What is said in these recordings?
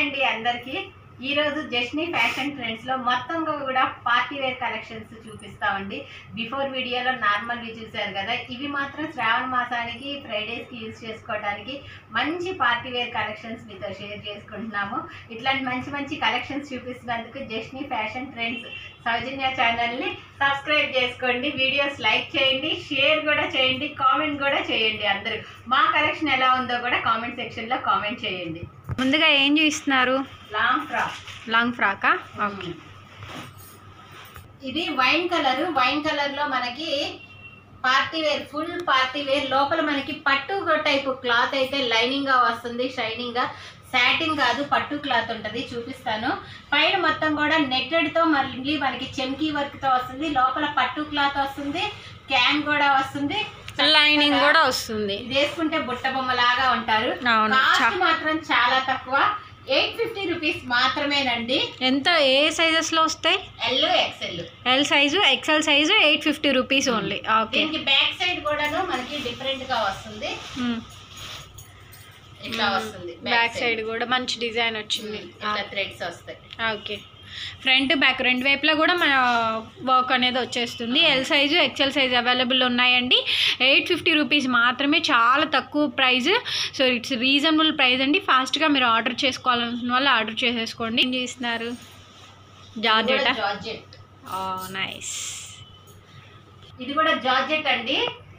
అండి అందరికి ఈ రోజు జస్ని ఫ్యాషన్ ట్రెండ్స్ లో మొత్తం కూడా పార్టీ వేర్ కలెక్షన్స్ చూపిస్తామండి బిఫోర్ వీడియోలో నార్మల్ వి చూసారు కదా ఇవి మాత్రం శ్రావణ మాసానికి ఫ్రైడేస్ కి యూజ్ చేసుకోవడానికి మంచి పార్టీ వేర్ కలెక్షన్స్ మీతో షేర్ చేసుకుంటున్నాము ఇట్లాంటి మంచి మంచి కలెక్షన్స్ చూపిస్తున్నందుకు జస్ని ఫ్యాషన్ ట్రెండ్స్ సౌజన్య ఛానల్ ని సబ్స్క్రైబ్ చేసుకోండి వీడియోస్ లైక్ చేయండి షేర్ కూడా చేయండి కామెంట్ కూడా చేయండి అందరూ మా కలెక్షన్ ఎలా ఉందో కూడా కామెంట్ సెక్షన్ లో కామెంట్ చేయండి ముందుగా ఏం చూపిస్తున్నారు లాంగ్ ఫ్రాక్ లాంగ్ ఫ్రాకా ఓకే ఇది వైన్ కలర్ వైన్ కలర్ లో మనకి party wear full party wear లోపల మనకి పట్టు టైప్ క్లాత్ అయితే లైనింగ్ గా వస్తుంది షైనింగ్ గా సాటిన్ కాదు పట్టు క్లాత్ ఉంటది చూపిస్తాను పైన మొత్తం కూడా నెట్టెడ్ తో మళ్ళీ మనకి చెమ్కీ వర్క్ తో వస్తుంది లోపల పట్టు క్లాత్ వస్తుంది క్యాన్ కూడా వస్తుంది లైనింగ్ కూడా వస్తుంది ఇది వేసుకుంటే బుట్ట బొమ్మ లాగా ఉంటారు అవును కాస్ట్ చా- మాత్రం చాలా తక్కువ ఎయిట్ ఫిఫ్టీ రూపీస్ మాత్రమేనండి ఎంత ఏ సైజెస్ లో వస్తాయి L XL L size XL size eight fifty rupees only okay దీనికి బ్యాక్ సైడ్ కూడాను మనకి డిఫరెంట్ గా వస్తుంది ఇట్లా వస్తుంది బ్యాక్ సైడ్ కూడా మంచి డిజైన్ వచ్చింది ఇట్లా థ్రెడ్స్ వస్తాయి ఓకే ఫ్రంట్ బ్యాక్ రెండు వైపులా కూడా మన వర్క్ అనేది వచ్చేస్తుంది L size XL size available ఉన్నాయండి ఎయిట్ ఫిఫ్టీ రూపీస్ మాత్రమే చాలా తక్కువ price so it's reasonable price అండి ఫాస్ట్గా మీరు ఆర్డర్ చేసుకోవాలనుకున్న వాళ్ళు ఆర్డర్ చేసేసుకోండి ఏం చేస్తున్నారు జార్జెటా జార్జెట్ నైస్ ఇది కూడా జార్జెట్ అండి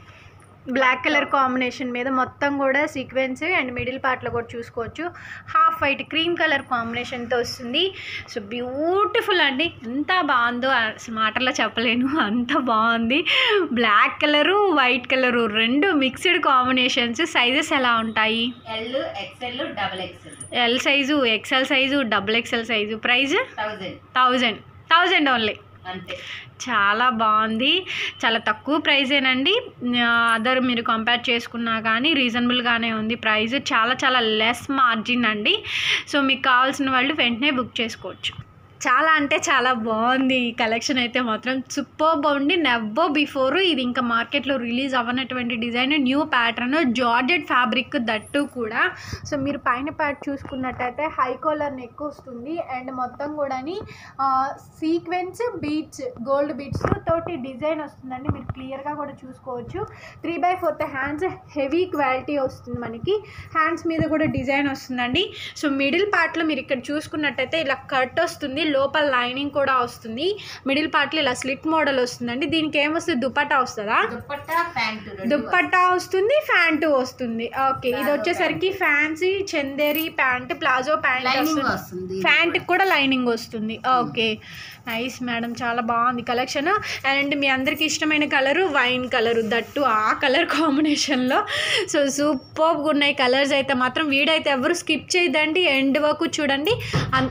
బ్లాక్ కలర్ కాంబినేషన్ మీద మొత్తం కూడా సీక్వెన్స్ అండ్ మిడిల్ పార్ట్లో కూడా చూసుకోవచ్చు హాఫ్ వైట్ క్రీమ్ కలర్ కాంబినేషన్తో వస్తుంది సో బ్యూటిఫుల్ అండి ఎంత బాగుందో అసలు మాటల్లో చెప్పలేను అంత బాగుంది బ్లాక్ కలరు వైట్ కలరు రెండు మిక్స్డ్ కాంబినేషన్స్ సైజెస్ ఎలా ఉంటాయి L XL double XL L size XL size double XL size price thousand thousand thousand only అంతే చాలా బాగుంది చాలా తక్కువ ప్రైజేనండి అదర్ మీరు కంపేర్ చేసుకున్నా కానీ రీజనబుల్గానే ఉంది ప్రైస్ చాలా చాలా లెస్ మార్జిన్ అండి సో మీకు కావాల్సిన వాళ్ళు వెంటనే బుక్ చేసుకోవచ్చు చాలా అంటే చాలా బాగుంది ఈ కలెక్షన్ అయితే మాత్రం సూపర్ బాగుంది నెవ్వో బిఫోర్ ఇది ఇంకా మార్కెట్లో రిలీజ్ అవ్వనటువంటి design new pattern georgette fabric that కూడా సో మీరు పైన ప్యాట్ చూసుకున్నట్టయితే హై కాలర్ నెక్ వస్తుంది అండ్ మొత్తం కూడాని సీక్వెన్స్ బీట్స్ గోల్డ్ బీట్స్ తోటి డిజైన్ వస్తుందండి మీరు క్లియర్గా కూడా చూసుకోవచ్చు three by fourth hands heavy quality వస్తుంది మనకి హ్యాండ్స్ మీద కూడా డిజైన్ వస్తుందండి సో మిడిల్ పార్ట్లో మీరు ఇక్కడ చూసుకున్నట్టయితే ఇలా కట్ వస్తుంది లోపల లైనింగ్ కూడా వస్తుంది మిడిల్ పార్ట్లో ఇలా స్లిట్ మోడల్ వస్తుందండి దీనికి ఏమొస్తుంది దుపట్టా వస్తుందా దుప్పట్టా ప్యాంట్ దుప్పట్టా వస్తుంది ఫ్యాంటు వస్తుంది ఓకే ఇది వచ్చేసరికి fancy Chanderi pant palazzo pant lining వస్తుంది వస్తుంది ప్యాంట్ కూడా లైనింగ్ వస్తుంది ఓకే నైస్ మేడం చాలా బాగుంది కలెక్షన్ అండ్ మీ అందరికి ఇష్టమైన కలరు వైన్ కలరు దట్టు ఆ కలర్ కాంబినేషన్లో సో సూపర్గా ఉన్నాయి కలర్స్ అయితే మాత్రం వీడైతే ఎవరు స్కిప్ చేయదండి ఎండ్ వరకు చూడండి అన్-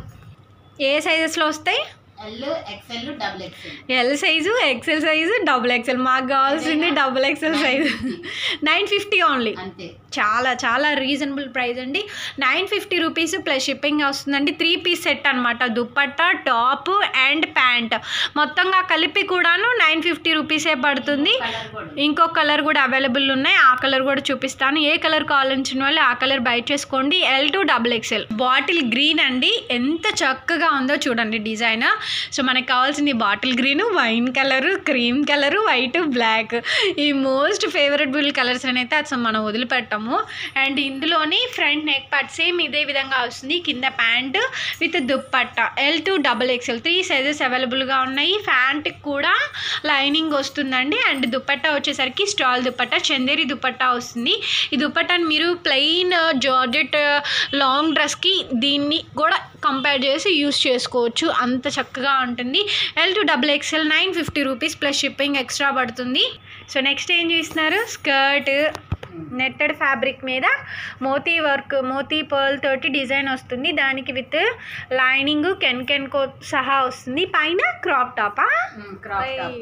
ఏ సైజెస్లో వస్తాయి L XL double XL L size XL size double XL మాకు కావాల్సింది double XL size nine fifty only అంతే చాలా చాలా రీజనబుల్ ప్రైస్ అండి nine fifty rupees plus shipping వస్తుందండి త్రీ పీస్ సెట్ అనమాట దుప్పట్టా టాప్ అండ్ ప్యాంట్ మొత్తంగా కలిపి కూడాను నైన్ ఫిఫ్టీ రూపీసే పడుతుంది కలర్ కూడా ఇంకో కలర్ కూడా అవైలబుల్ ఉన్నాయి ఆ కలర్ కూడా చూపిస్తాను ఏ కలర్ కావాలనిచిన వాళ్ళు ఆ కలర్ బై చేసుకోండి L to double XL bottle green అండి ఎంత చక్కగా ఉందో చూడండి డిజైన్ సో మనకి కావాల్సింది bottle green wine colour cream colour white black ఈ మోస్ట్ ఫేవరెటబుల్ కలర్స్ అయితే అసలు మనం వదిలిపెట్టాము అండ్ ఇందులోని ఫ్రంట్ నెక్ పార్ట్ సేమ్ ఇదే విధంగా వస్తుంది కింద pant with dupatta L to double XL three sizes అవైలబుల్గా ఉన్నాయి ప్యాంట్కి కూడా లైనింగ్ వస్తుందండి అండ్ దుప్పట్టా వచ్చేసరికి స్టాల్ దుప్పట్టా చందేరి దుప్పట్టా వస్తుంది ఈ దుప్పట్టాని మీరు ప్లెయిన్ జార్జెట్ లాంగ్ డ్రెస్కి దీన్ని కూడా కంపేర్ చేసి యూస్ చేసుకోవచ్చు అంత చక్కగా ఉంటుంది L to double XL nine fifty rupees plus shipping extra పడుతుంది సో నెక్స్ట్ ఏం చూస్తున్నారు స్కర్ట్ నెట్టెడ్ ఫ్యాబ్రిక్ మీద మోతీ వర్క్ మోతీ పర్ల్ తోటి డిజైన్ వస్తుంది దానికి విత్ లైనింగ్ కెన్ కెన్ కో సహా వస్తుంది పైన క్రాప్ టాపా క్రాప్ టాప్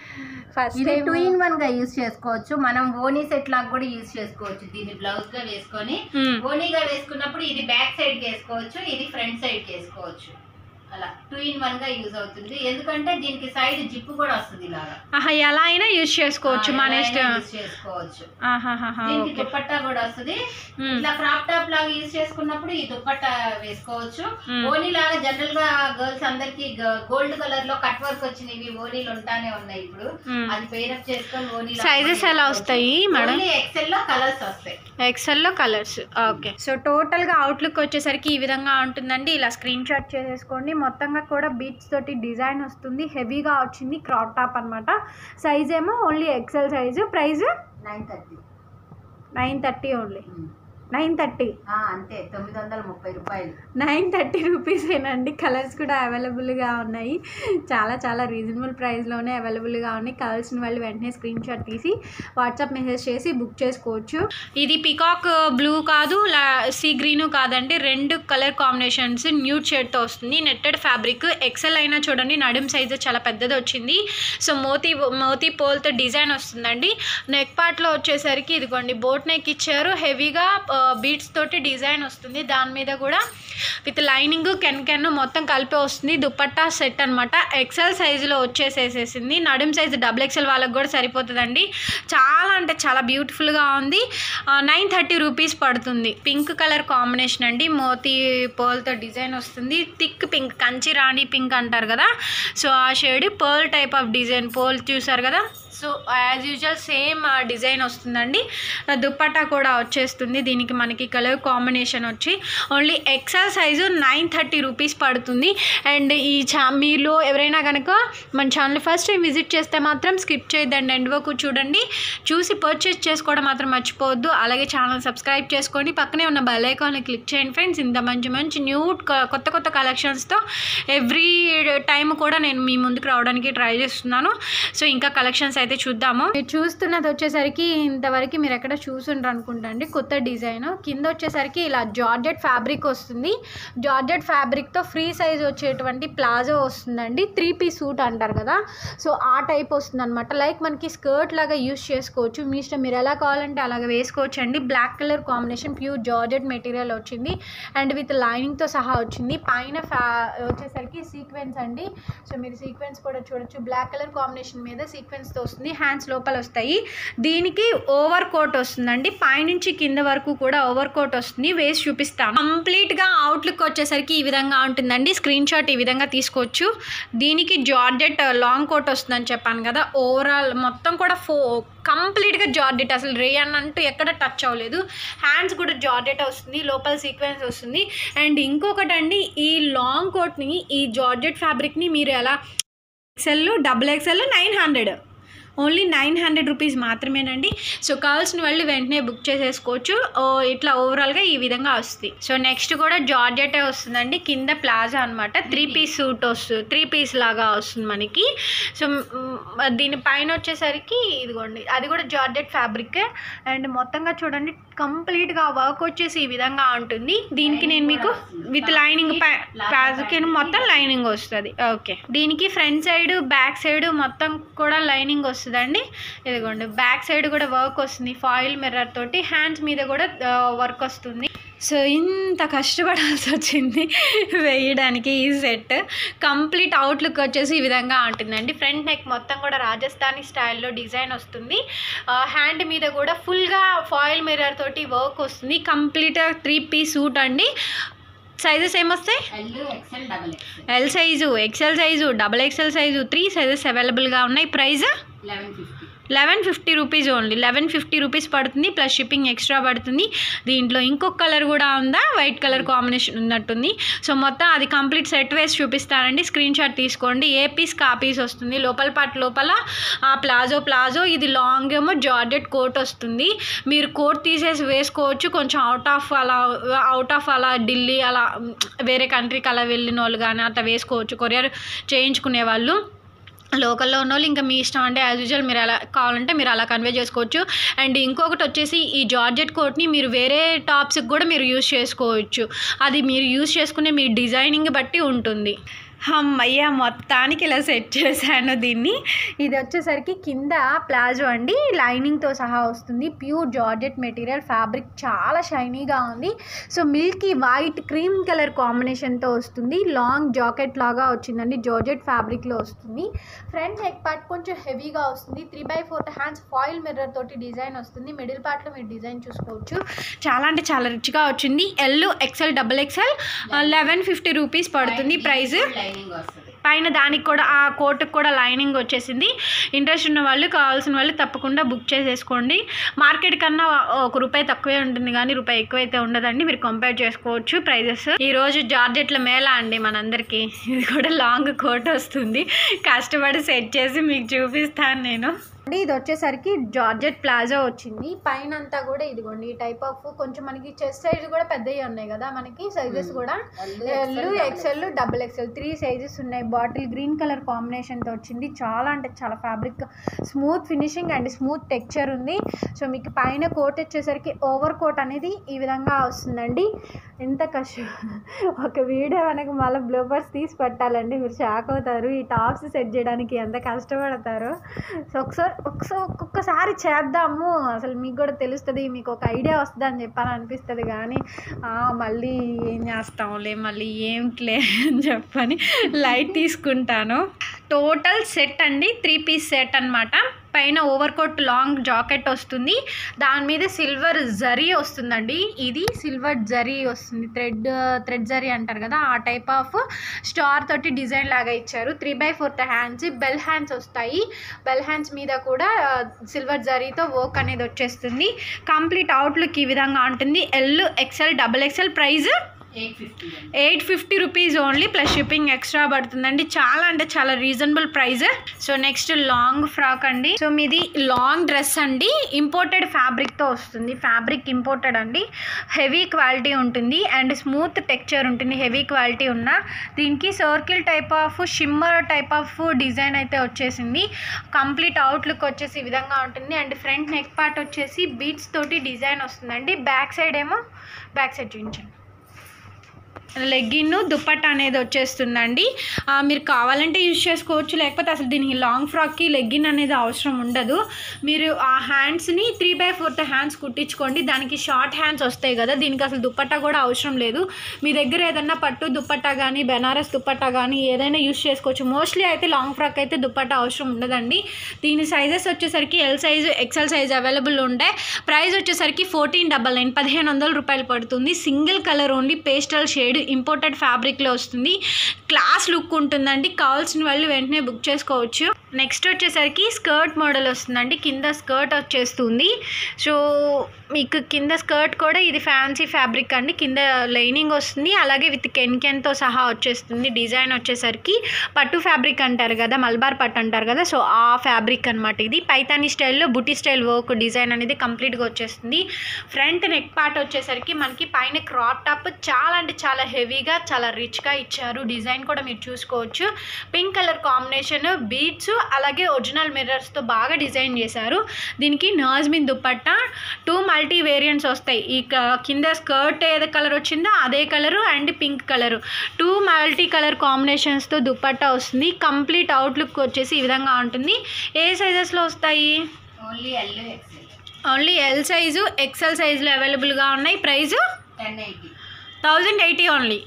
ఫస్ట్ ఇది టూ ఇన్ వన్ గా యూస్ చేసుకోవచ్చు మనం ఓనీ సెట్ లాగా కూడా యూస్ చేసుకోవచ్చు దీన్ని బ్లౌజ్ గా వేసుకొని ఓనీగా వేసుకున్నప్పుడు ఇది బ్యాక్ సైడ్ కి వేసుకోవచ్చు ఇది ఫ్రంట్ సైడ్ కి వేసుకోవచ్చు అలా టూ ఇన్ వన్ గా యూజ్ అవుతుంది ఎందుకంటే దీనికి సైడ్ జిప్ కూడా వస్తుంది ఇలాగా ఆహా ఎలా అయినా యూజ్ చేసుకోవచ్చు ఆ, మన ఎలా ఇష్టం అయినా యూజ్ చేసుకోవచ్చు ఆహాహాహా, దీనికి ఓకే దుపట్టా కూడా వస్తుంది మ్మ్. ఇట్లా క్రాప్ టాప్ లాగా యూజ్ చేసుకున్నప్పుడు ఈ దుపట్టా వేసుకోవచ్చు మ్మ్. ఓనీ లాగా జనరల్ గా గర్ల్స్ అందరికి గోల్డ్ కలర్ లో కట్ వర్క్ వచ్చినవి ఓనీలు ఉంటానే ఉన్నాయి ఇప్పుడు మ్మ్. అది పేరప్ చేసుకొని ఓనీ Sizes ఎలా వస్తాయి మేడం? ఎక్సెల్ లో కలర్స్ వస్తాయి ఎక్సెల్లో కలర్స్ ఓకే సో టోటల్గా అవుట్లుక్ వచ్చేసరికి ఈ విధంగా ఉంటుందండి ఇలా స్క్రీన్ షాట్ చేసేసుకోండి మొత్తంగా కూడా బీట్స్ తోటి డిజైన్ వస్తుంది హెవీగా వచ్చింది క్రాప్ టాప్ అనమాట సైజ్ ఏమో only XL size price nine thirty nine thirty only nine thirty అంతే తొమ్మిది వందల ముప్పై రూపాయలు నైన్ థర్టీ రూపీసేనండి కలర్స్ కూడా అవైలబుల్గా ఉన్నాయి చాలా చాలా రీజనబుల్ ప్రైస్లోనే అవైలబుల్గా ఉన్నాయి కావాల్సిన వాళ్ళు వెంటనే స్క్రీన్ షాట్ తీసి వాట్సాప్ మెసేజ్ చేసి బుక్ చేసుకోవచ్చు ఇది పికాక్ బ్లూ కాదు సీ గ్రీను కాదండి రెండు కలర్ కాంబినేషన్స్ న్యూడ్ షేడ్తో వస్తుంది నెట్టెడ్ ఫ్యాబ్రిక్ ఎక్సెల్ అయినా చూడండి నడుం సైజు చాలా పెద్దది వచ్చింది సో మోతీ మోతీ పోల్తో డిజైన్ వస్తుందండి నెక్ పార్ట్లో వచ్చేసరికి ఇదిగోండి బోట్ నెక్ ఇచ్చారు హెవీగా బీట్స్ తోటి డిజైన్ వస్తుంది దాని మీద కూడా విత్ లైనింగ్ కెన్ కెన్ మొత్తం కలిపి వస్తుంది దుపట్టా సెట్ అనమాట ఎక్సెల్ సైజులో వచ్చేసేసేసింది నడుం సైజు డబుల్ ఎక్సెల్ వాళ్ళకి కూడా సరిపోతుందండి చాలా అంటే చాలా బ్యూటిఫుల్గా ఉంది నైన్ థర్టీ రూపీస్ పడుతుంది పింక్ కలర్ కాంబినేషన్ అండి మోతీ పర్ల్తో డిజైన్ వస్తుంది థిక్ పింక్ కంచి రాణి పింక్ అంటారు కదా సో ఆ shade pearl type of design pearl చూసారు కదా so as usual same design వస్తుందండి దుప్పట్టా కూడా వచ్చేస్తుంది దీనికి మనకి కలర్ కాంబినేషన్ వచ్చి only XL size nine thirty rupees పడుతుంది అండ్ ఈ చా మీలో ఎవరైనా కనుక మన ఛానల్ ఫస్ట్ టైం విజిట్ చేస్తే మాత్రం స్కిప్ చేయొద్దండి ఎండ్ వరకు చూడండి చూసి పర్చేస్ చేసుకోవడం మాత్రం మర్చిపోవద్దు అలాగే ఛానల్ సబ్స్క్రైబ్ చేసుకోండి పక్కనే ఉన్న బెల్ ఐకాన్ని క్లిక్ చేయండి ఫ్రెండ్స్ ఇంత మంచి మంచి న్యూ కొత్త కొత్త కలెక్షన్స్తో ఎవ్రీ టైం కూడా నేను మీ ముందుకు రావడానికి ట్రై చేస్తున్నాను సో ఇంకా కలెక్షన్స్ అయితే చూద్దాము మీరు చూస్తున్నది వచ్చేసరికి ఇంతవరకు మీరు ఎక్కడ చూసుండ్రు అనుకుంటా అండి కొత్త డిజైన్ కింద వచ్చేసరికి ఇలా జార్జెట్ ఫ్యాబ్రిక్ వస్తుంది జార్జెట్ ఫ్యాబ్రిక్తో ఫ్రీ సైజ్ వచ్చేటువంటి ప్లాజో వస్తుందండి త్రీ పీస్ సూట్ అంటారు కదా సో ఆ టైప్ వస్తుంది అనమాట లైక్ మనకి స్కర్ట్ లాగా యూస్ చేసుకోవచ్చు మీ ఇష్టం మీరు ఎలా కావాలంటే అలాగ వేసుకోవచ్చు అండి black colour combination pure georgette material వచ్చింది అండ్ విత్ లైనింగ్తో సహా వచ్చింది పైన ఫ్యా వచ్చేసరికి సీక్వెన్స్ అండి సో మీరు సీక్వెన్స్ కూడా చూడొచ్చు బ్లాక్ కలర్ కాంబినేషన్ మీద సీక్వెన్స్తో వస్తుంది హ్యాండ్స్ లోపల వస్తాయి దీనికి ఓవర్ కోట్ వస్తుందండి పైనుంచి కింద వరకు కూడా ఓవర్ కోట్ వస్తుంది వేసి చూపిస్తాను కంప్లీట్గా అవుట్లుక్ వచ్చేసరికి ఈ విధంగా ఉంటుందండి స్క్రీన్ షాట్ ఈ విధంగా తీసుకోవచ్చు దీనికి జార్జెట్ లాంగ్ కోట్ వస్తుందని చెప్పాను కదా ఓవరాల్ మొత్తం కూడా ఫో కంప్లీట్గా జార్జెట్ అసలు రేయన్ అంటూ ఎక్కడ టచ్ అవ్వలేదు హ్యాండ్స్ కూడా జార్జెట్ వస్తుంది లోపల సీక్వెన్స్ వస్తుంది అండ్ ఇంకొకటి అండి ఈ లాంగ్ కోట్ని ఈ జార్జెట్ ఫ్యాబ్రిక్ని మీరు ఎలా XL double XL nine hundred only nine hundred rupees మాత్రమేనండి సో కావాల్సిన వాళ్ళు వెంటనే బుక్ చేసేసుకోవచ్చు ఓ ఇట్లా ఓవరాల్గా ఈ విధంగా వస్తుంది సో నెక్స్ట్ కూడా జార్జెటే వస్తుందండి కింద ప్లాజా అనమాట త్రీ పీస్ సూట్ వస్తుంది త్రీ పీస్ లాగా వస్తుంది మనకి సో మ్, దీని పైన వచ్చేసరికి ఇదిగోండి అది కూడా జార్జెట్ ఫ్యాబ్రిక్ అండ్ మొత్తంగా చూడండి కంప్లీట్గా వర్క్ వచ్చేసి ఈ విధంగా ఉంటుంది దీనికి నేను మీకు విత్ లైనింగ్ ప్లాజోకి మొత్తం లైనింగ్ వస్తుంది ఓకే దీనికి ఫ్రంట్ సైడ్ బ్యాక్ సైడ్ మొత్తం కూడా లైనింగ్ వస్తుందండి ఇదిగోండి బ్యాక్ సైడ్ కూడా వర్క్ వస్తుంది ఫాయిల్ మిర్రర్ తోటి హ్యాండ్స్ మీద కూడా వర్క్ వస్తుంది సో ఇంత కష్టపడాల్సి వచ్చింది వేయడానికి ఈ సెట్ కంప్లీట్ అవుట్లుక్ వచ్చేసి ఈ విధంగా ఉంటుందండి ఫ్రంట్ నెక్ మొత్తం కూడా రాజస్థానీ స్టైల్లో డిజైన్ వస్తుంది హ్యాండ్ మీద కూడా ఫుల్గా ఫాయిల్ మిర్రర్ తోటి వర్క్ వస్తుంది కంప్లీట్ త్రీ పీస్ సూట్ అండి సైజెస్ ఏమొస్తాయి L XL double XL L size XL size double XL size three sizes అవైలబుల్గా ఉన్నాయి price eleven fifty eleven fifty rupees only eleven fifty rupees పడుతుంది plus shipping extra పడుతుంది దీంట్లో ఇంకొక colour కూడా ఉందా వైట్ కలర్ కాంబినేషన్ ఉన్నట్టుంది సో మొత్తం అది కంప్లీట్ సెట్ వేసి చూపిస్తానండి స్క్రీన్ షాట్ తీసుకోండి ఏ పీస్ కా పీస్ వస్తుంది లోపల పాటు లోపల ఆ ప్లాజో ప్లాజో ఇది లాంగ్ ఏమో జార్జెట్ కోట్ వస్తుంది మీరు కోట్ తీసేసి వేసుకోవచ్చు కొంచెం అవుట్ ఆఫ్ అలా అవుట్ ఆఫ్ అలా ఢిల్లీ అలా మ్, వేరే కంట్రీకి అలా వెళ్ళిన వాళ్ళు కానీ అట్లా వేసుకోవచ్చు కొరియర్ చేయించుకునే వాళ్ళు లోకల్లో ఉన్న వాళ్ళు ఇంకా మీ ఇష్టం అంటే యాజ్ యూజువల్ మీరు అలా కావాలంటే మీరు అలా కన్వే చేసుకోవచ్చు అండ్ ఇంకొకటి వచ్చేసి ఈ జార్జెట్ కోట్ని మీరు వేరే టాప్స్కి కూడా మీరు యూస్ చేసుకోవచ్చు అది మీరు యూస్ చేసుకునే మీ డిజైనింగ్ బట్టి ఉంటుంది అమ్మయ్య మొత్తానికి ఇలా సెట్ చేశాను దీన్ని ఇది వచ్చేసరికి కింద ప్లాజో అండి లైనింగ్తో సహా వస్తుంది ప్యూర్ జార్జెట్ మెటీరియల్ ఫ్యాబ్రిక్ చాలా షైనీగా ఉంది so milky white cream colour కాంబినేషన్తో వస్తుంది లాంగ్ జాకెట్ లాగా వచ్చిందండి జార్జెట్ ఫ్యాబ్రిక్లో వస్తుంది ఫ్రంట్ నెక్ పార్ట్ కొంచెం హెవీగా వస్తుంది three by fourth hands foil mirror తోటి డిజైన్ వస్తుంది మిడిల్ పార్ట్లో మీరు డిజైన్ చూసుకోవచ్చు చాలా అంటే చాలా రిచ్గా వచ్చింది L XL double XL eleven fifty rupees పడుతుంది ప్రైస్ లైనింగ్ వస్తుంది పైన దానికి కూడా ఆ కోటుకు కూడా లైనింగ్ వచ్చేసింది ఇంట్రెస్ట్ ఉన్న వాళ్ళు కావాల్సిన వాళ్ళు తప్పకుండా బుక్ చేసేసుకోండి మార్కెట్ కన్నా ఒక రూపాయి తక్కువే ఉంటుంది కానీ రూపాయి ఎక్కువ అయితే ఉండదండి మీరు కంపేర్ చేసుకోవచ్చు ప్రైజెస్ ఈ రోజు జార్జెట్ల మేళ అండి మనందరికీ ఇది కూడా లాంగ్ కోట్ వస్తుంది కష్టపడి సెట్ చేసి మీకు చూపిస్తాను నేను ఇది వచ్చేసరికి జార్జెట్ ప్లాజో వచ్చింది పైన అంతా కూడా ఇదిగోండి ఈ టైప్ ఆఫ్ కొంచెం మనకి చెస్ట్ సైజ్ కూడా పెద్దవి ఉన్నాయి కదా మనకి సైజెస్ కూడా L XL double XL three sizes ఉన్నాయి బాటిల్ గ్రీన్ కలర్ కాంబినేషన్తో వచ్చింది చాలా అంటే చాలా fabric smooth finishing and smooth texture ఉంది సో మీకు పైన కోట్ వచ్చేసరికి ఓవర్ కోట్ అనేది ఈ విధంగా వస్తుందండి ఎంత కష్టం ఒక వీడియో మనకు మళ్ళీ బ్లోబర్స్ తీసి పెట్టాలండి మీరు షాక్ అవుతారు ఈ టాప్స్ సెట్ చేయడానికి ఎంత కష్టపడతారో సో ఒకసారి ఒకసారి ఒక్కొక్కసారి చేద్దాము అసలు మీకు కూడా తెలుస్తుంది మీకు ఒక ఐడియా వస్తుంది అని చెప్పాలని అనిపిస్తుంది కానీ ఆ, మళ్ళీ ఏం చేస్తాంలే మళ్ళీ ఏంట్లే అని చెప్పని లైట్ తీసుకుంటాను టోటల్ సెట్ అండి త్రీ పీస్ సెట్ అన్నమాట పైన ఓవర్ కోట్ లాంగ్ జాకెట్ వస్తుంది దాని మీద సిల్వర్ జరీ వస్తుందండి ఇది సిల్వర్ జరీ వస్తుంది థ్రెడ్ థ్రెడ్ జరీ అంటారు కదా ఆ టైప్ ఆఫ్ స్టార్ తోటి డిజైన్ లాగా ఇచ్చారు three by fourth hands bell hands వస్తాయి బెల్ హ్యాండ్స్ మీద కూడా సిల్వర్ జరీతో వర్క్ అనేది వచ్చేస్తుంది కంప్లీట్ అవుట్లుక్ ఈ విధంగా ఉంటుంది L XL double XL price eight fifty eight fifty rupees only plus shipping extra పడుతుందండి చాలా అంటే చాలా reasonable price so next long frock అండి సో మీది లాంగ్ డ్రెస్ అండి ఇంపోర్టెడ్ ఫ్యాబ్రిక్తో వస్తుంది ఫ్యాబ్రిక్ ఇంపోర్టెడ్ అండి హెవీ క్వాలిటీ ఉంటుంది అండ్ స్మూత్ టెక్చర్ ఉంటుంది హెవీ క్వాలిటీ ఉన్న దీనికి circle type of shimmer type of design అయితే వచ్చేసింది కంప్లీట్ అవుట్లుక్ వచ్చేసి ఈ విధంగా ఉంటుంది అండ్ ఫ్రంట్ నెక్ పార్ట్ వచ్చేసి బీట్స్ తోటి డిజైన్ వస్తుందండి బ్యాక్ సైడ్ ఏమో బ్యాక్ సైడ్ చూపించండి లెగ్గిన్ దుప్పట్ట అనేది వచ్చేస్తుందండి ఆ, మీరు కావాలంటే యూజ్ చేసుకోవచ్చు లేకపోతే అసలు దీనికి లాంగ్ ఫ్రాక్కి లెగ్గిన్ అనేది అవసరం ఉండదు మీరు ఆ హ్యాండ్స్ని త్రీ బై ఫోర్త్ హ్యాండ్స్ కుట్టించుకోండి దానికి షార్ట్ హ్యాండ్స్ వస్తాయి కదా దీనికి అసలు దుప్పట్టా కూడా అవసరం లేదు మీ దగ్గర ఏదన్నా పట్టు దుప్పట్టా కానీ బెనారస్ దుప్పట్టా కానీ ఏదైనా యూజ్ చేసుకోవచ్చు మోస్ట్లీ అయితే లాంగ్ ఫ్రాక్ అయితే దుప్పట్టా అవసరం ఉండదండి దీని సైజెస్ వచ్చేసరికి L size XL size available ఉంటాయి ప్రైస్ వచ్చేసరికి ఫోర్టీన్ డబల్ నైన్ పదిహేను వందల రూపాయలు పడుతుంది single colour only pastel shade imported ఫ్యాబ్రిక్లో వస్తుంది క్లాస్ లుక్ ఉంటుందండి కావాల్సిన వాళ్ళు వెంటనే బుక్ చేసుకోవచ్చు నెక్స్ట్ వచ్చేసరికి స్కర్ట్ మోడల్ వస్తుందండి కింద స్కర్ట్ వచ్చేస్తుంది సో మీకు కింద స్కర్ట్ కూడా ఇది ఫ్యాన్సీ ఫ్యాబ్రిక్ అండి కింద లైనింగ్ వస్తుంది అలాగే విత్ కెన్ కెన్తో సహా వచ్చేస్తుంది డిజైన్ వచ్చేసరికి పట్టు ఫ్యాబ్రిక్ అంటారు కదా మల్బార్ పట్టు అంటారు కదా సో ఆ ఫ్యాబ్రిక్ అనమాట ఇది పైతానీ స్టైల్లో బుటీ స్టైల్ వర్క్ డిజైన్ అనేది కంప్లీట్గా వచ్చేస్తుంది ఫ్రంట్ నెక్ పార్ట్ వచ్చేసరికి మనకి పైన క్రాప్ టాప్ చాలా అంటే చాలా హెవీగా చాలా రిచ్గా ఇచ్చారు డిజైన్ కూడా మీరు చూసుకోవచ్చు పింక్ కలర్ కాంబినేషన్ బీట్స్ అలాగే ఒరిజినల్ మిర్రర్స్తో బాగా డిజైన్ చేశారు దీనికి నాజ్మిన్ దుప్పట్టా టూ మల్టీ వేరియంట్స్ వస్తాయి ఈ క- కింద స్కర్ట్ ఏది కలర్ వచ్చిందో అదే colour and pink colour two multi colour కాంబినేషన్స్తో దుప్పట్టా వస్తుంది కంప్లీట్ అవుట్లుక్ వచ్చేసి ఈ విధంగా ఉంటుంది ఏ సైజెస్లో వస్తాయి only L XL only L size XL సైజులో అవైలబుల్గా ఉన్నాయి price ten eighty thousand eighty only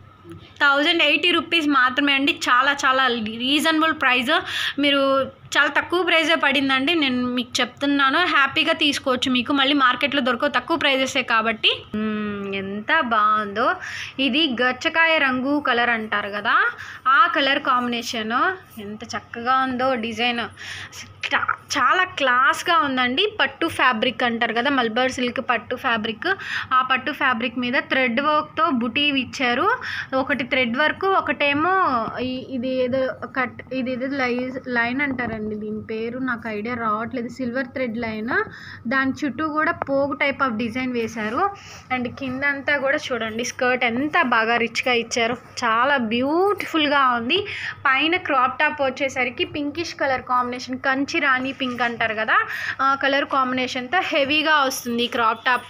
thousand eighty rupees మాత్రమే అండి చాలా చాలా రీజనబుల్ ప్రైస్ మీరు చాలా తక్కువ ప్రైజే పడిందండి నేను మీకు చెప్తున్నాను హ్యాపీగా తీసుకోవచ్చు మీకు మళ్ళీ మార్కెట్లో దొరకవు తక్కువ ప్రైజెసే కాబట్టి మ్మ్, ఎంత బాగుందో ఇది గచ్చకాయ రంగు కలర్ అంటారు కదా ఆ కలర్ కాంబినేషన్ ఎంత చక్కగా ఉందో డిజైన్ చా- చాలా క్లాస్గా ఉందండి పట్టు ఫ్యాబ్రిక్ అంటారు కదా మల్బర్ సిల్క్ పట్టు ఫ్యాబ్రిక్ ఆ పట్టు ఫ్యాబ్రిక్ మీద థ్రెడ్ వర్క్తో బుటీ ఇచ్చారు ఒకటి థ్రెడ్ వర్క్ ఒకటేమో ఈ- ఇది ఏదో కట్ ఇది ఏదో లైన్ లైన్ అంటారండి దీని పేరు నాకు ఐడియా రావట్లేదు సిల్వర్ థ్రెడ్ లైన్ దాని చుట్టూ కూడా పోగు టైప్ ఆఫ్ డిజైన్ వేశారు అండ్ కింద అంతా కూడా చూడండి స్కర్ట్ ఎంత బాగా రిచ్గా ఇచ్చారు చాలా బ్యూటిఫుల్గా ఉంది పైన క్రాప్ టాప్ వచ్చేసరికి pinkish colour combination Kanchi Kanchi రాణి పింక్ అంటారు కదా ఆ కలర్ కాంబినేషన్తో హెవీగా వస్తుంది క్రాప్ టాప్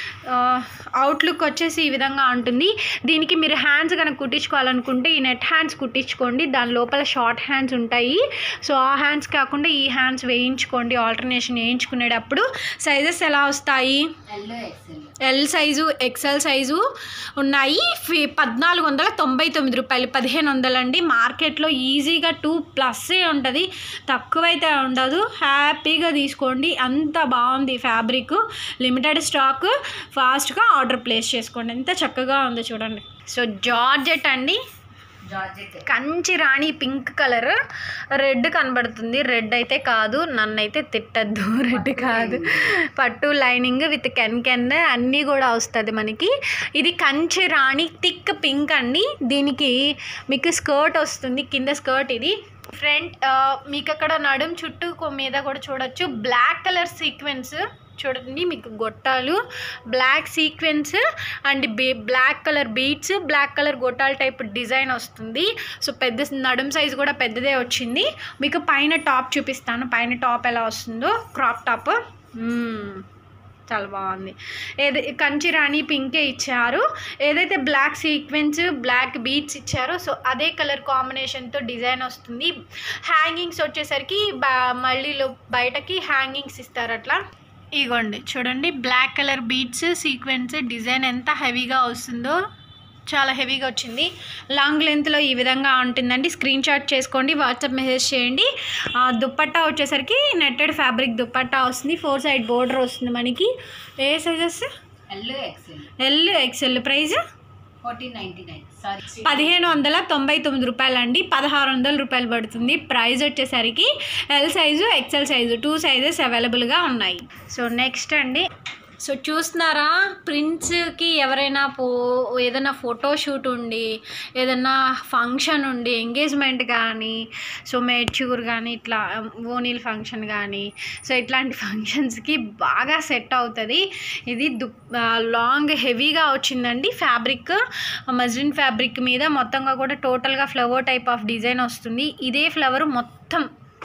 అవుట్లుక్ వచ్చేసి ఈ విధంగా ఉంటుంది దీనికి మీరు హ్యాండ్స్ కనుక కుట్టించుకోవాలనుకుంటే ఈ నెట్ హ్యాండ్స్ కుట్టించుకోండి దాని లోపల షార్ట్ హ్యాండ్స్ ఉంటాయి సో ఆ హ్యాండ్స్ కాకుండా ఈ హ్యాండ్స్ వేయించుకోండి ఆల్టర్నేషన్ వేయించుకునేటప్పుడు సైజెస్ ఎలా వస్తాయి ఎల్లో XL L size XL size ఉన్నాయి ఫి పద్నాలుగు వందల తొంభై తొమ్మిది రూపాయలు పదిహేను వందలండి మార్కెట్లో ఈజీగా టూ ప్లస్సే ఉంటుంది తక్కువైతే ఉండదు హ్యాపీగా తీసుకోండి అంత బాగుంది ఫ్యాబ్రిక్ లిమిటెడ్ స్టాక్ ఫాస్ట్గా ఆర్డర్ ప్లేస్ చేసుకోండి ఎంత చక్కగా ఉందో చూడండి సో జార్జెట్ అండి జార్జెట్ కంచి రాణి పింక్ కలర్ రెడ్ కనబడుతుంది రెడ్ అయితే కాదు నన్నైతే తిట్టద్దు రెడ్ కాదు పట్టు లైనింగ్ విత్ కెన్ కెన్ అన్నీ కూడా వస్తుంది మనకి ఇది కంచి రాణి థిక్ పింక్ అండి దీనికి మీకు స్కర్ట్ వస్తుంది కింద స్కర్ట్ ఇది ఫ్రంట్ ఆ, మీకు అక్కడ నడుం చుట్టూ కొ- మీద కూడా చూడొచ్చు బ్లాక్ కలర్ సీక్వెన్స్ చూడండి మీకు గొట్టాలు బ్లాక్ సీక్వెన్స్ అండ్ బీ black colour beads black colour గొట్టాల టైప్ డిజైన్ వస్తుంది సో పెద్ద నడుం సైజ్ కూడా పెద్దదే వచ్చింది మీకు పైన టాప్ చూపిస్తాను పైన టాప్ ఎలా వస్తుందో క్రాప్ టాప్ మ్మ్. చాలా బాగుంది ఏది కంచి రాణి పింకే ఇచ్చారు ఏదైతే బ్లాక్ సీక్వెన్స్ బ్లాక్ బీట్స్ ఇచ్చారో సో అదే కలర్ కాంబినేషన్తో డిజైన్ వస్తుంది హ్యాంగింగ్స్ వచ్చేసరికి బా- మళ్ళీ లో- బయటకి హ్యాంగింగ్స్ ఇస్తారు అట్లా ఇగోండి చూడండి black colour beads sequence design ఎంత హెవీగా వస్తుందో చాలా హెవీగా వచ్చింది లాంగ్ లెంత్లో ఈ విధంగా ఉంటుందండి స్క్రీన్ షాట్ చేసుకోండి వాట్సాప్ మెసేజ్ చేయండి ఆ, దుప్పట్టా వచ్చేసరికి నెట్టెడ్ ఫ్యాబ్రిక్ దుప్పట్టా వస్తుంది ఫోర్ సైడ్ బోర్డర్ వస్తుంది మనకి ఏ సైజెస్ ఎల్లో XL L XL price fourteen ninety nine sorry పదిహేను వందల తొంభై తొమ్మిది రూపాయలు అండి పదహారు వందల రూపాయలు పడుతుంది ప్రైస్ వచ్చేసరికి L size XL size two sizes అవైలబుల్గా ఉన్నాయి సో నెక్స్ట్ అండి సో చూస్తున్నారా ప్రింట్స్కి ఎవరైనా పో ఏదైనా ఫోటో షూట్ ఉండి ఏదైనా ఫంక్షన్ ఉండి ఎంగేజ్మెంట్ కానీ సో మెచ్యూర్ కానీ ఇట్లా ఓనీల్ ఫంక్షన్ కానీ సో ఇట్లాంటి ఫంక్షన్స్కి బాగా సెట్ అవుతుంది ఇది దు లాంగ్ హెవీగా వచ్చిందండి ఫ్యాబ్రిక్ మజ్లిన్ ఫ్యాబ్రిక్ మీద మొత్తంగా కూడా టోటల్గా ఫ్లవర్ టైప్ ఆఫ్ డిజైన్ వస్తుంది ఇదే ఫ్లవర్ మొత్తం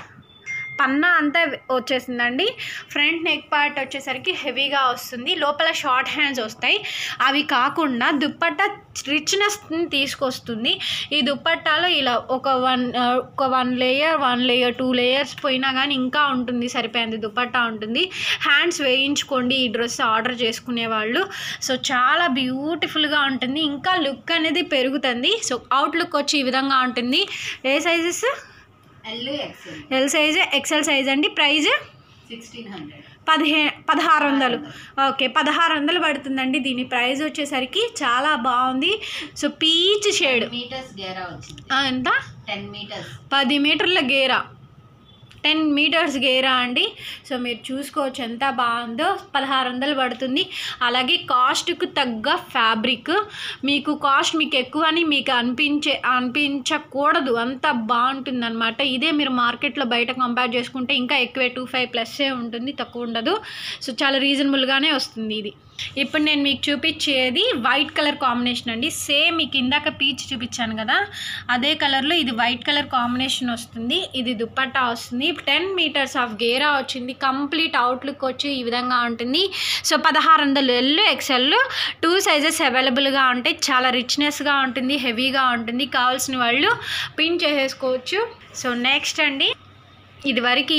పన్నా అంతా వచ్చేసిందండి ఫ్రంట్ నెక్ పార్ట్ వచ్చేసరికి హెవీగా వస్తుంది లోపల షార్ట్ హ్యాండ్స్ వస్తాయి అవి కాకుండా దుప్పట్టా రిచ్నెస్ని తీసుకొస్తుంది ఈ దుప్పట్టాలో ఇలా ఒక వన్ ఆ, ఒక one layer one layer two layers పోయినా కానీ ఇంకా ఉంటుంది సరిపోయింది దుప్పట్టా ఉంటుంది హ్యాండ్స్ వేయించుకోండి ఈ డ్రెస్ ఆర్డర్ చేసుకునే వాళ్ళు సో చాలా బ్యూటిఫుల్గా ఉంటుంది ఇంకా లుక్ అనేది పెరుగుతుంది సో అవుట్ లుక్ వచ్చి ఈ విధంగా ఉంటుంది ఏ సైజెస్ ఎల్లో XL L size XL size అండి ప్రైజ్ సిక్స్టీన్ హండ్రెడ్ పదిహే పదహారు వందలు ఓకే పదహారు వందలు పడుతుందండి దీని ప్రైస్ వచ్చేసరికి చాలా బాగుంది సో పీచ్ షేడ్ మీటర్స్ గేరా వచ్చింది ఎంత టెన్ మీటర్స్ పది మీటర్ల గేరా టెన్ మీటర్స్ గేరా అండి సో మీరు చూసుకోవచ్చు ఎంత బాగుందో పదహారు వందలు పడుతుంది అలాగే కాస్ట్కు తగ్గ ఫ్యాబ్రిక్ మీకు కాస్ట్ మీకు ఎక్కువ అని మీకు అనిపించే అనిపించకూడదు అంత బాగుంటుంది అనమాట ఇదే మీరు మార్కెట్లో బయట కంపేర్ చేసుకుంటే ఇంకా ఎక్కువే టూ ఫైవ్ ప్లస్సే ఉంటుంది తక్కువ ఉండదు సో చాలా రీజనబుల్గానే వస్తుంది ఇది ఇప్పుడు నేను మీకు చూపించేది వైట్ కలర్ కాంబినేషన్ అండి సేమ్ మీకు ఇందాక పీచ్ చూపించాను కదా అదే కలర్లో ఇది వైట్ కలర్ కాంబినేషన్ వస్తుంది ఇది దుప్పట్టా వస్తుంది టెన్ మీటర్స్ ఆఫ్ గేరా వచ్చింది కంప్లీట్ అవుట్లుక్ వచ్చి ఈ విధంగా ఉంటుంది సో పదహారు వందలు ఎల్లు ఎక్సెల్ టూ సైజెస్ అవైలబుల్గా ఉంటాయి చాలా రిచ్నెస్గా ఉంటుంది హెవీగా ఉంటుంది కావాల్సిన వాళ్ళు పిన్ చేసేసుకోవచ్చు సో నెక్స్ట్ అండి ఇదివరకు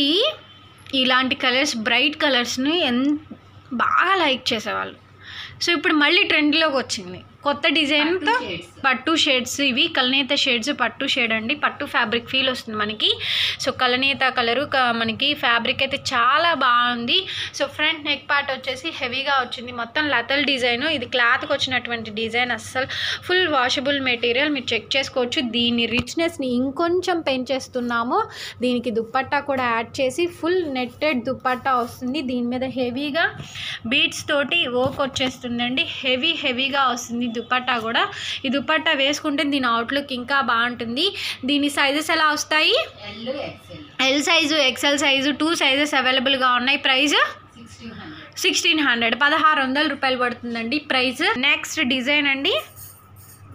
ఇలాంటి కలర్స్ బ్రైట్ కలర్స్ని ఎన్ బాగా లైక్ చేసేవాళ్ళు సో ఇప్పుడు మళ్ళీ ట్రెండ్లోకి వచ్చింది కొత్త డిజైన్తో shades. పట్టు షేడ్స్ ఇవి కలనేత షేడ్స్ పట్టు షేడ్ అండి పట్టు ఫ్యాబ్రిక్ ఫీల్ వస్తుంది మనకి సో కలనేత కలరు మనకి ఫ్యాబ్రిక్ అయితే చాలా బాగుంది సో ఫ్రంట్ నెక్ పార్ట్ వచ్చేసి హెవీగా వచ్చింది మొత్తం లతల్ డిజైన్ ఇది క్లాత్కి వచ్చినటువంటి డిజైన్ అస్సలు ఫుల్ వాషబుల్ మెటీరియల్ మీరు చెక్ చేసుకోవచ్చు దీని రిచ్నెస్ని ఇంకొంచెం పెంచేస్తున్నాము దీనికి దుప్పట్టా కూడా యాడ్ చేసి ఫుల్ నెట్టెడ్ దుప్పట్టా వస్తుంది దీని మీద హెవీగా బీట్స్ తోటి వర్క్ వచ్చేస్తుందండి హెవీ హెవీగా వస్తుంది దుప్పట్టా కూడా ఈ దుప్పట్టా వేసుకుంటే దీని అవుట్లుక్ ఇంకా బాగుంటుంది దీని సైజెస్ ఎలా వస్తాయి ఎల్లో XL L size XL size two sizes అవైలబుల్గా ఉన్నాయి price sixteen hundred sixteen hundred పదహారు వందల రూపాయలు పడుతుందండి ప్రైస్ నెక్స్ట్ డిజైన్ అండి మ్మ్.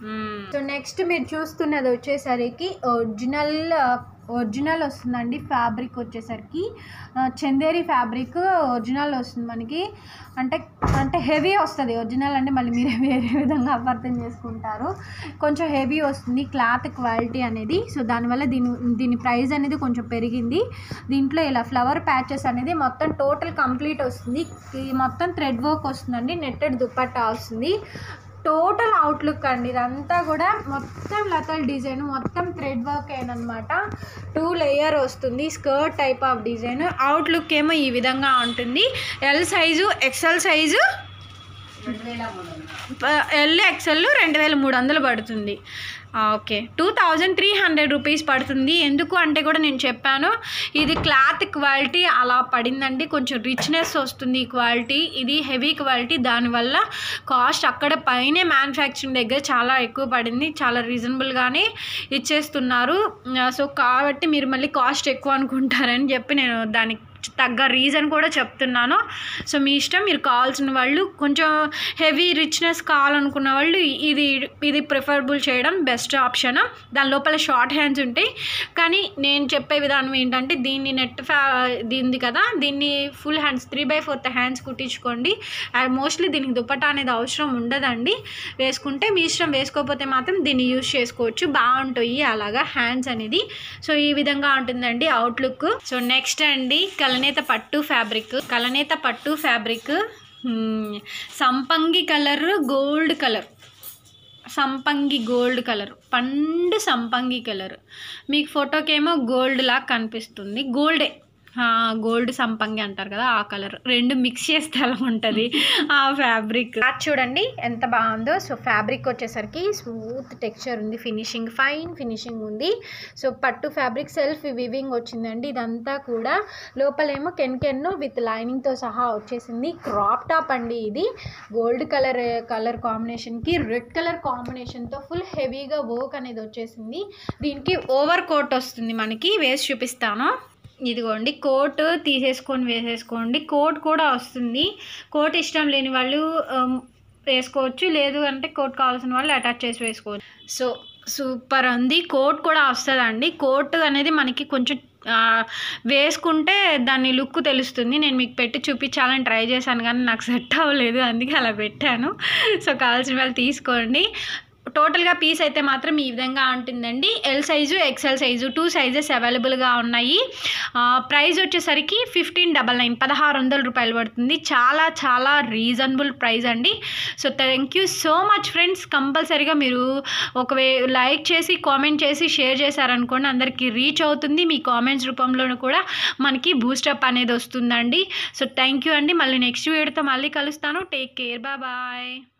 సో నెక్స్ట్ మీరు చూస్తున్నది వచ్చేసరికి ఒరిజినల్ ఒరిజినల్ వస్తుందండి ఫ్యాబ్రిక్ వచ్చేసరికి ఆ, చందేరి ఫ్యాబ్రిక్ ఒరిజినల్ వస్తుంది మనకి అంటే అంటే హెవీ వస్తుంది ఒరిజినల్ అంటే మళ్ళీ మీరు వేరే విధంగా అపార్థం చేసుకుంటారు కొంచెం హెవీ వస్తుంది క్లాత్ క్వాలిటీ అనేది సో దానివల్ల దీని దీని ప్రైస్ అనేది కొంచెం పెరిగింది దీంట్లో ఇలా ఫ్లవర్ ప్యాచెస్ అనేది మొత్తం టోటల్ కంప్లీట్ వస్తుంది ఈ మొత్తం థ్రెడ్ వర్క్ వస్తుందండి నెట్టెడ్ దుపట్టా వస్తుంది టోటల్ అవుట్లుక్ అండి ఇదంతా కూడా మొత్తం లతల్ డిజైన్ మొత్తం థ్రెడ్ వర్క్ అనమాట టూ లేయర్ వస్తుంది skirt type of design outlook ఏమో ఈ విధంగా ఉంటుంది ఎల్ సైజు ఎక్సెల్ సైజు రెండు వేల మూడు వందలు ఎల్ ఎక్సెల్ రెండు వేల మూడు వందలు పడుతుంది ఆ, okay two thousand three hundred rupees పడుతుంది ఎందుకు అంటే కూడా నేను చెప్పాను ఇది క్లాత్ క్వాలిటీ అలా పడిందండి కొంచెం రిచ్నెస్ వస్తుంది ఈ క్వాలిటీ ఇది హెవీ క్వాలిటీ దానివల్ల కాస్ట్ అక్కడ పైనే మ్యానుఫ్యాక్చరింగ్ దగ్గర చాలా ఎక్కువ పడింది చాలా రీజనబుల్గానే ఇచ్చేస్తున్నారు ఆ, సో కాబట్టి మీరు మళ్ళీ కాస్ట్ ఎక్కువ అనుకుంటారని చెప్పి నేను దానికి తగ్గ రీజన్ కూడా చెప్తున్నాను సో మీ ఇష్టం మీరు కావాల్సిన వాళ్ళు కొంచెం హెవీ రిచ్నెస్ కావాలనుకున్న వాళ్ళు ఇది ఇది ప్రిఫరబుల్ చేయడం బెస్ట్ ఆప్షన్ దాని లోపల షార్ట్ హ్యాండ్స్ ఉంటాయి కానీ నేను చెప్పే విధానం ఏంటంటే దీన్ని నెట్ ఫ్యా దీనిది కదా దీన్ని full hands three by fourth hands కుట్టించుకోండి అండ్ మోస్ట్లీ దీనికి దుపట్టా అనేది అవసరం ఉండదండి వేసుకుంటే మీ ఇష్టం వేసుకోకపోతే మాత్రం దీన్ని యూజ్ చేసుకోవచ్చు బాగుంటాయి అలాగా హ్యాండ్స్ అనేది సో ఈ విధంగా ఉంటుందండి అవుట్లుక్ సో నెక్స్ట్ అండి కలనేత పట్టు ఫ్యాబ్రిక్ కలనేత పట్టు ఫ్యాబ్రిక్ హ్మ్, సంపంగి కలర్ గోల్డ్ కలర్ సంపంగి గోల్డ్ కలర్ పండు సంపంగి కలర్ మీకు ఫోటోకేమో గోల్డ్ లాగా కనిపిస్తుంది గోల్డే గోల్డ్ సంపంగి అంటారు కదా ఆ కలర్ రెండు మిక్స్ చేస్తే అలా ఉంటుంది ఆ ఫ్యాబ్రిక్ అది చూడండి ఎంత బాగుందో సో ఫ్యాబ్రిక్ వచ్చేసరికి స్మూత్ టెక్స్చర్ ఉంది ఫినిషింగ్ ఫైన్ ఫినిషింగ్ ఉంది సో పట్టు ఫ్యాబ్రిక్ సెల్ఫ్ వివింగ్ వచ్చిందండి ఇదంతా కూడా లోపలేమో కెన్ కెన్ను విత్ లైనింగ్తో సహా వచ్చేసింది క్రాప్ టాప్ అండి ఇది గోల్డ్ కలర్ కలర్ కాంబినేషన్కి రెడ్ కలర్ కాంబినేషన్తో ఫుల్ హెవీగా వర్క్ అనేది వచ్చేసింది దీనికి ఓవర్ కోట్ వస్తుంది మనకి వేసి చూపిస్తాను ఇదిగోండి కోట్ తీసేసుకొని వేసేసుకోండి కోట్ కూడా వస్తుంది కోట్ ఇష్టం లేని వాళ్ళు ఆమ్, వేసుకోవచ్చు లేదు అంటే కోట్ కావాల్సిన వాళ్ళు అటాచ్ చేసి వేసుకోవచ్చు సో సూపర్ ఉంది కోట్ కూడా వస్తుందండి కోట్ అనేది మనకి కొంచెం ఆ, వేసుకుంటే దాని లుక్ తెలుస్తుంది నేను మీకు పెట్టి చూపించాలని ట్రై చేశాను కానీ నాకు సెట్ అవ్వలేదు అందుకే అలా పెట్టాను సో కావాల్సిన వాళ్ళు తీసుకోండి టోటల్గా పీస్ అయితే మాత్రం ఈ విధంగా ఉంటుందండి L size XL size two sizes అవైలబుల్గా ఉన్నాయి ఆ, ప్రైస్ వచ్చేసరికి ఫిఫ్టీన్ డబల్ నైన్ పదహారు వందల రూపాయలు పడుతుంది చాలా చాలా రీజనబుల్ ప్రైస్ అండి so thank you so much friends కంపల్సరీగా మీరు ఒకవే లైక్ చేసి కామెంట్ చేసి షేర్ చేశారనుకోండి అందరికీ రీచ్ అవుతుంది మీ కామెంట్స్ రూపంలోనూ కూడా మనకి బూస్టప్ అనేది వస్తుందండి సో థ్యాంక్ యూ అండి మళ్ళీ నెక్స్ట్ వీడియోతో మళ్ళీ కలుస్తాను టేక్ కేర్ బాయ్